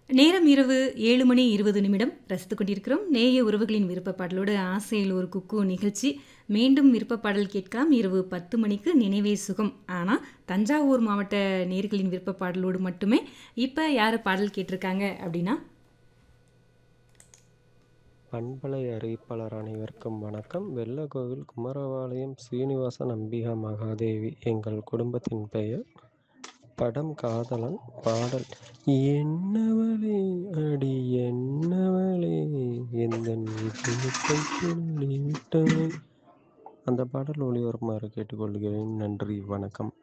நேரம் இரவு ஏழு மணி இருபது நிமிடம் ரசித்துக் கொண்டிருக்கிறோம் நேய உறவுகளின் விருப்ப பாடலோடு ஆசையில் ஒரு குக்கு நிகழ்ச்சி மீண்டும் விருப்ப பாடல் கேட்கலாம் இரவு பத்து மணிக்கு நினைவே சுகம் ஆனால் தஞ்சாவூர் மாவட்ட நேர்களின் விருப்ப பாடலோடு மட்டுமே இப்போ யார் பாடல் கேட்டிருக்காங்க அப்படின்னா பண்பலை அறிவிப்பாளர் அனைவருக்கும் வணக்கம் வெள்ளக்கோவில் குமரபாளையம் சீனிவாசன் அம்பிகா மகாதேவி எங்கள் குடும்பத்தின் பெயர் படம் காதலன் பாடல் என்னவளே அடி என்னவளே எந்த விட்டவன் அந்த பாடல் ஒளிபரப்புமாறு கேட்டுக்கொள்கிறேன் நன்றி வணக்கம்